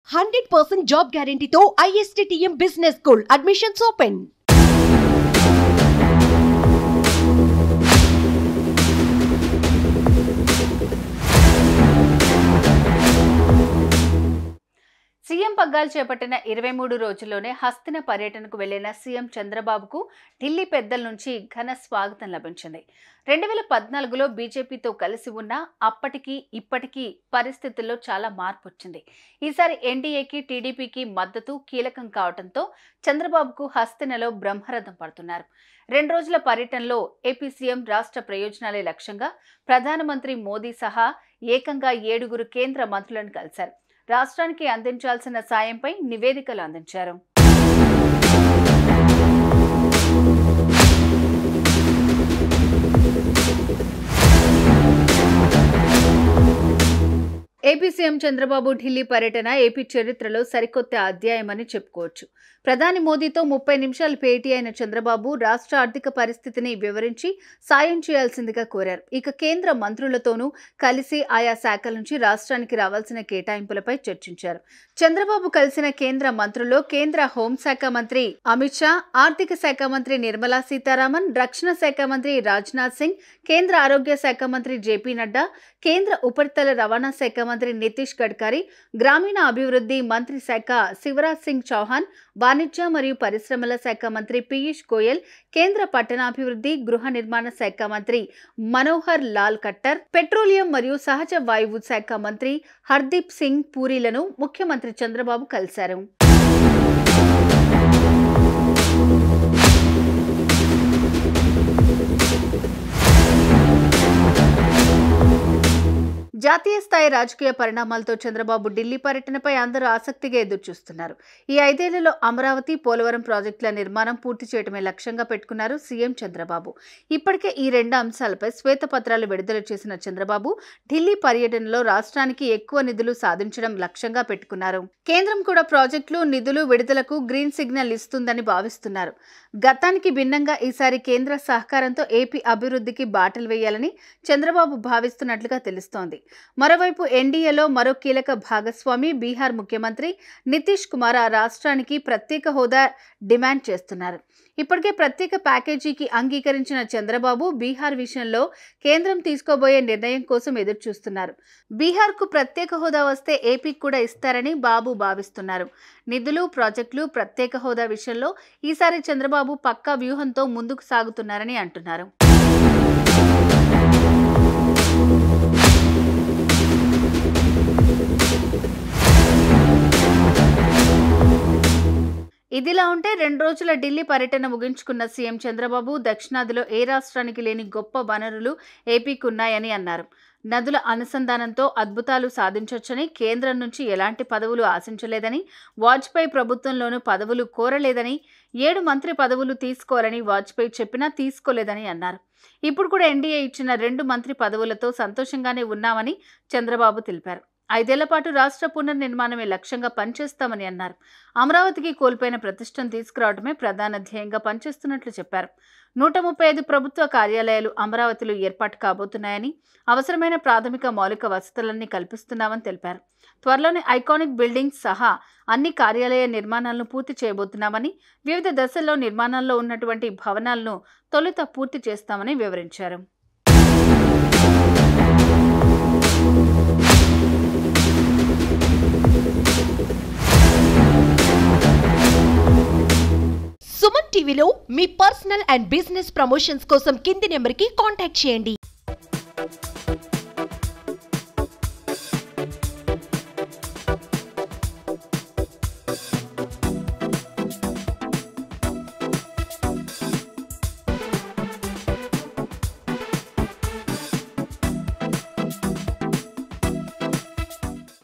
hundred percent job గ్యారంటీతో ISTTM business school admissions open CM పగ్గాలు చేపట్టిన ఇరవై మూడు రోజుల్లోనే హస్తిన పర్యటనకు వెళ్లిన సీఎం చంద్రబాబుకు ఢిల్లీ పెద్దల నుంచి ఘన స్వాగతం లభించింది రెండు వేల పద్నాలుగులో బీజేపీతో కలిసి ఉన్న అప్పటికి ఇప్పటికీ పరిస్థితుల్లో చాలా మార్పు వచ్చింది ఈసారి ఎన్డీఏకి టీడీపీకి మద్దతు కీలకం కావడంతో చంద్రబాబుకు హస్తినలో బ్రహ్మరథం పడుతున్నారు రెండు రోజుల పర్యటనలో ఏపీ సీఎం రాష్ట్ర ప్రయోజనాలే లక్ష్యంగా ప్రధానమంత్రి మోదీ సహా ఏకంగా ఏడుగురు కేంద్ర మంత్రులను కలిశారు రాష్ట్రానికి అందించాల్సిన సాయంపై నివేదికలు అందించారు ఏపీ సీఎం చంద్రబాబు ఢిల్లీ పర్యటన ఏపీ చరిత్రలో సరికొత్త అధ్యాయమని చెప్పుకోవచ్చు ప్రధాని మోదీతో ముప్పై నిమిషాలు భేటీ అయిన చంద్రబాబు రాష్ట్ర ఆర్థిక పరిస్థితిని వివరించి సాయం చేయాల్సిందిగా కోరారు ఇక కేంద్ర మంత్రులతోనూ కలిసి ఆయా శాఖల నుంచి రాష్ట్రానికి రావాల్సిన కేటాయింపులపై చర్చించారు చంద్రబాబు కలిసిన కేంద్ర మంత్రుల్లో కేంద్ర హోంశాఖ మంత్రి అమిత్ షా ఆర్థిక శాఖ మంత్రి నిర్మలా సీతారామన్ రక్షణ శాఖ మంత్రి రాజ్నాథ్ సింగ్ కేంద్ర ఆరోగ్య శాఖ మంత్రి జేపీ నడ్డా కేంద్ర ఉపరితల రవాణా శాఖ మంత్రి నితీష్ గడ్కరీ గ్రామీణ అభివృద్ధి మంత్రి శాఖ శివరాజ్ సింగ్ చౌహాన్ వాణిజ్య మరియు పరిశ్రమల శాఖ మంత్రి పీయూష్ గోయల్ కేంద్ర పట్టణాభివృద్ధి గృహ నిర్మాణ శాఖ మంత్రి మనోహర్ లాల్ ఖట్టర్ పెట్రోలియం మరియు సహజ వాయువు శాఖ మంత్రి హర్దీప్ సింగ్ పూరీలను ముఖ్యమంత్రి చంద్రబాబు కలిశారు జాతీయ స్థాయి రాజకీయ పరిణామాలతో చంద్రబాబు ఢిల్లీ పర్యటనపై అందరూ ఆసక్తిగా ఎదురుచూస్తున్నారు ఈ ఐదేళ్లలో అమరావతి పోలవరం ప్రాజెక్టుల నిర్మాణం పూర్తి చేయడమే లక్ష్యంగా పెట్టుకున్నారు సీఎం చంద్రబాబు ఇప్పటికే ఈ రెండు అంశాలపై శ్వేతపత్రాలు విడుదల చేసిన చంద్రబాబు ఢిల్లీ పర్యటనలో రాష్ట్రానికి ఎక్కువ నిధులు సాధించడం లక్ష్యంగా పెట్టుకున్నారు కేంద్రం కూడా ప్రాజెక్టులు నిధులు విడుదలకు గ్రీన్ సిగ్నల్ ఇస్తుందని భావిస్తున్నారు గతానికి భిన్నంగా ఈసారి కేంద్ర సహకారంతో ఏపీ అభివృద్ధికి బాటలు వేయాలని చంద్రబాబు భావిస్తున్నట్లుగా తెలుస్తోంది మరోవైపు ఎన్డీఏలో మరో కీలక భాగస్వామి బీహార్ ముఖ్యమంత్రి నితీష్ కుమార్ ఆ రాష్ట్రానికి ప్రత్యేక హోదా డిమాండ్ చేస్తున్నారు ఇప్పటికే ప్రత్యేక ప్యాకేజీకి అంగీకరించిన చంద్రబాబు బీహార్ విషయంలో కేంద్రం తీసుకోబోయే నిర్ణయం కోసం ఎదురుచూస్తున్నారు బీహార్కు ప్రత్యేక హోదా వస్తే ఏపీకి కూడా ఇస్తారని బాబు భావిస్తున్నారు నిధులు ప్రాజెక్టులు ప్రత్యేక హోదా విషయంలో ఈసారి చంద్రబాబు పక్కా వ్యూహంతో ముందుకు సాగుతున్నారని అంటున్నారు ఇదిలా ఉంటే రెండు రోజుల ఢిల్లీ పర్యటన ముగించుకున్న సీఎం చంద్రబాబు దక్షిణాదిలో ఏ రాష్ట్రానికి లేని గొప్ప వనరులు ఏపీకి ఉన్నాయని అన్నారు నదుల అనుసంధానంతో అద్భుతాలు సాధించొచ్చని కేంద్రం నుంచి ఎలాంటి పదవులు ఆశించలేదని వాజ్పేయి ప్రభుత్వంలోనూ పదవులు కోరలేదని ఏడు మంత్రి పదవులు తీసుకోవాలని వాజ్పేయి చెప్పినా తీసుకోలేదని అన్నారు ఇప్పుడు కూడా ఎన్డీఏ ఇచ్చిన రెండు మంత్రి పదవులతో సంతోషంగానే ఉన్నామని చంద్రబాబు తెలిపారు ఐదేళ్ల పాటు రాష్ట్ర పునర్నిర్మాణమే లక్ష్యంగా పనిచేస్తామని అన్నారు అమరావతికి కోల్పోయిన ప్రతిష్టను తీసుకురావడమే ప్రధాన ధ్యేయంగా పనిచేస్తున్నట్లు చెప్పారు నూట ముప్పై ఐదు ప్రభుత్వ కార్యాలయాలు అమరావతిలో ఏర్పాటు కాబోతున్నాయని అవసరమైన ప్రాథమిక మౌలిక వసతులన్నీ కల్పిస్తున్నామని తెలిపారు త్వరలోనే ఐకానిక్ బిల్డింగ్స్ సహా అన్ని కార్యాలయ నిర్మాణాలను పూర్తి చేయబోతున్నామని వివిధ దశల్లో నిర్మాణాల్లో ఉన్నటువంటి భవనాలను తొలుత పూర్తి చేస్తామని వివరించారు సుమన్ టీవీలో మీ పర్సనల్ అండ్ బిజినెస్ ప్రమోషన్స్ కోసం కింది నెంబర్కి కాంటాక్ట్ చేయండి